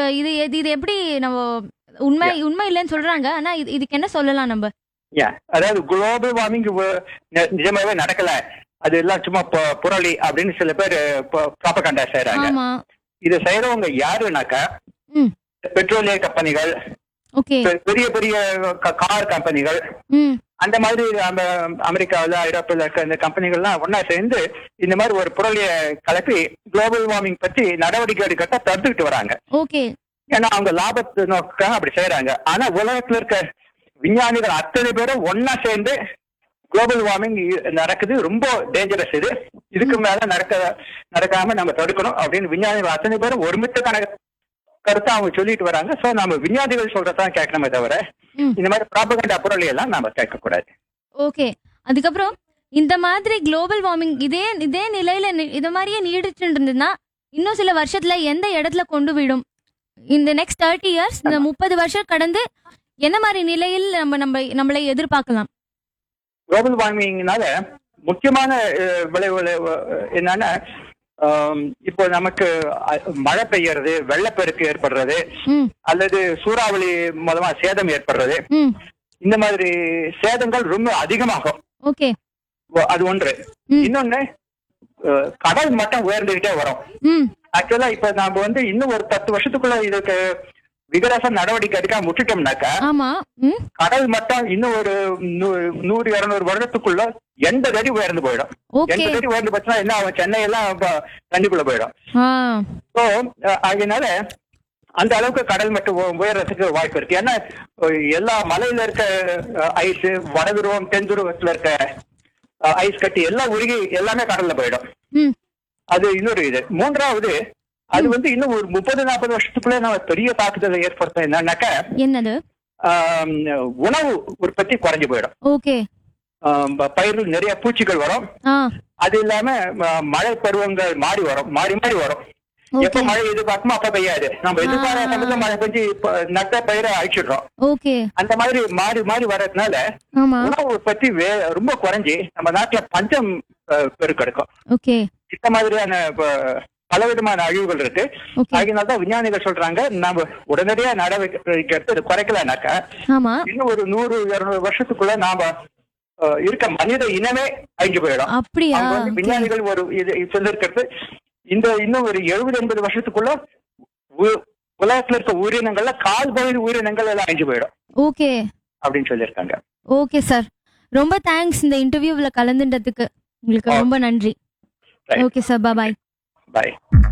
இது இது இது எப்படி நம்ம உண்மை உண்மை இல்லைன்னு சொல்றாங்க ஆனா இது இதுக்கு என்ன சொல்லலாம் நம்ம யா அதாவது குளோபல் வார்மிங் நிஜமாவே நடக்கல அது எல்லாம் சும்மா பு- புரளி அப்படின்னு சில பேர் ப்ராபகண்டா செய்யறாங்க ஆமா இதை செய்யறவங்க யாருனாக்கா ம் பெட்ரோலிய கம்பெனிகள் ஓகே பெ- பெரிய பெரிய க- கார் கம்பெனிகள் ம் அந்த மாதிரி அந்த அமெரிக்காவில் ஐரோப்பில் இருக்க இந்த கம்பெனிகள்லாம் ஒண்ணா சேர்ந்து இந்த மாதிரி ஒரு புரளிய கலப்பி குளோபல் வார்மிங் பத்தி நடவடிக்கை எடுக்கட்ட தடுத்துக்கிட்டு வராங்க ஓகே ஏன்னா அவங்க லாபத்தை நோக்காக அப்படி செய்யறாங்க ஆனா உலகத்துல இருக்க விஞ்ஞானிகள் அத்தனை பேரும் ஒண்ணா சேர்ந்து குளோபல் வார்மிங் நடக்குது ரொம்ப டேஞ்சரஸ் இது இதுக்கு மேல நடக்க நடக்காம நம்ம தடுக்கணும் அப்படின்னு விஞ்ஞானிகள் அத்தனை பேரும் ஒருமித்த கணக்கு கருத்தை அவங்க சொல்லிட்டு வராங்க சோ நம்ம விஞ்ஞானிகள் சொல்றதான் கேட்கணுமே தவிர ம். இந்த மாதிரி ப்ராபகண்டா பொருளை எல்லாம் நாம கேட்க கூடாது ஓகே அதுக்கப்புறம் இந்த மாதிரி குளோபல் வார்மிங் இதே இதே நிலையில நி- இது மாதிரியே நீடிச்சுட்டு இருந்ததுன்னா இன்னும் சில வருஷத்துல எந்த இடத்துல கொண்டு விடும் இந்த நெக்ஸ்ட் தேர்ட்டி இயர்ஸ் இந்த முப்பது வருஷம் கடந்து என்ன மாதிரி நிலையில் நம்ம நம்ம நம்மளை எதிர்பார்க்கலாம் குளோபல் வார்மிங்னால முக்கியமான அஹ், விளைவுகள் அஹ், என்னன்னா ஆம், இப்போ நமக்கு அஹ், மழை பெய்யறது வெள்ளப்பெருக்கு ஏற்படுறது ம் அல்லது சூறாவளி மூலமா சேதம் ஏற்படுறது ம் இந்த மாதிரி சேதங்கள் ரொம்ப அதிகமாகும் ஓகே ஒ- அது ஒன்று ம். இன்னொன்னு அஹ், கடல் மட்டம் உயர்ந்துகிட்டே வரும் ம் ஆக்சுவலா இப்ப நாம வந்து இன்னும் ஒரு பத்து வருஷத்துக்குள்ள இதுக்கு விகரச நடவடிக்கை எடுக்காம விட்டுட்டோம்னாக்கா ஆமா ம் கடல் மட்டம் இன்னும் ஒரு நூ- நூறு இருநூறு வருடத்துக்குள்ள எண்பது அடி உயர்ந்து போயிடும் ஓகே எண்பது அடி உயர்ந்து போச்சுன்னா என்ன ஆகும் சென்னை எல்லாம் இப்ப தண்ணிக்குள்ள போயிடும் ஆ ஸோ அதனால அந்த அளவுக்கு கடல் மட்டம் உ- உயர்றதுக்கு வாய்ப்பு இருக்கு ஏன்னா அஹ், எல்லா மலையில இருக்க ஐஸ் வடதுருவம் தென் துருவத்துல இருக்க ஐஸ் கட்டி எல்லாம் உருகி எல்லாமே கடல்ல போயிடும் ம் அது இன்னொரு இது மூன்றாவது அது வந்து இன்னும் ஒரு முப்பது நாற்பது வருஷத்துக்குள்ள நம்ம பெரிய தாக்குதலை ஏற்படுத்தும் என்னன்னாக்கா என்னது ஆம், உணவு உற்பத்தி குறைஞ்சு போயிடும் ஓகே ஆம், ப- பயிரில் நிறைய பூச்சிகள் வரும் ஆ அது இல்லாம ம- மழை பருவங்கள் மாறி வரும் மாறி மாறி வரும் எப்ப ஓகே மழை எதிர்பார்க்குமோ அப்ப பெய்யாது நம்ம எதிர்பாராத சமயத்துல மழை பெஞ்சு இப்ப நட்ட பயிரை அழிச்சிடுறோம் ஓகே அந்த மாதிரி மாறி மாறி வர்றதுனால ஆமா உணவு உற்பத்தி வே- ரொம்ப குறைஞ்சி நம்ம நாட்டுல பஞ்சம் அஹ், பெருக்கெடுக்கும் ஓகே இந்த மாதிரியான ப- பலவிதமான அழிவுகள் இருக்கு ஓகே அதனால தான் விஞ்ஞானிகள் சொல்றாங்க நம்ம உடனடியா நடவடிக்கை எடுத்து இது குறைக்கலனாக்கா ஆமா இன்னும் ஒரு நூறு இருநூறு வருஷத்துக்குள்ள நாம அஹ், இருக்க மனித இனமே அழிஞ்சு போயிடும் அப்படியா அவங்க வந்து விஞ்ஞானிகள் ஒரு இது சொல்லிருக்கிறது இந்த இன்னும் ஒரு எழுபது எண்பது வருஷத்துக்குள்ள உ- உலகத்துல இருக்க உயிரினங்கள்ல கால் பகுதி உயிரினங்கள் எல்லாம் அழிஞ்சு போயிடும் ஓகே அப்படின்னு சொல்லியிருக்காங்க ஓகே சார் ரொம்ப தேங்க்ஸ் இந்த இன்டர்வியூவில் கலந்துட்டதுக்கு உங்களுக்கு Okay. ரொம்ப நன்றி Right. Okay sir bye bye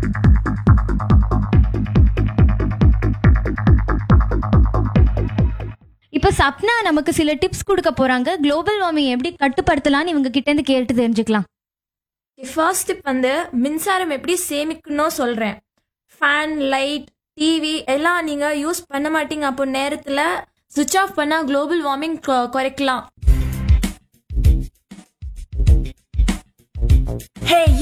இப்போ சப்னா நமக்கு சில டிப்ஸ் கொடுக்க போறாங்க குளோபல் வார்மிங் எப்படி கட்டுப்படுத்தலாம்னு இவங்க கிட்ட இருந்து கேட்டு தெரிஞ்சுக்கலாம் ஃபர்ஸ்ட் டிப் வந்து மின்சாரம் எப்படி சேமிக்கணும் சொல்கிறேன் ஃபேன் லைட் டிவி எல்லாம் நீங்கள் யூஸ் பண்ண மாட்டீங்க அப்போ நேரத்தில் சுவிட்ச் ஆஃப் பண்ணால் குளோபல் வார்மிங் குறைக்கலாம் ஹே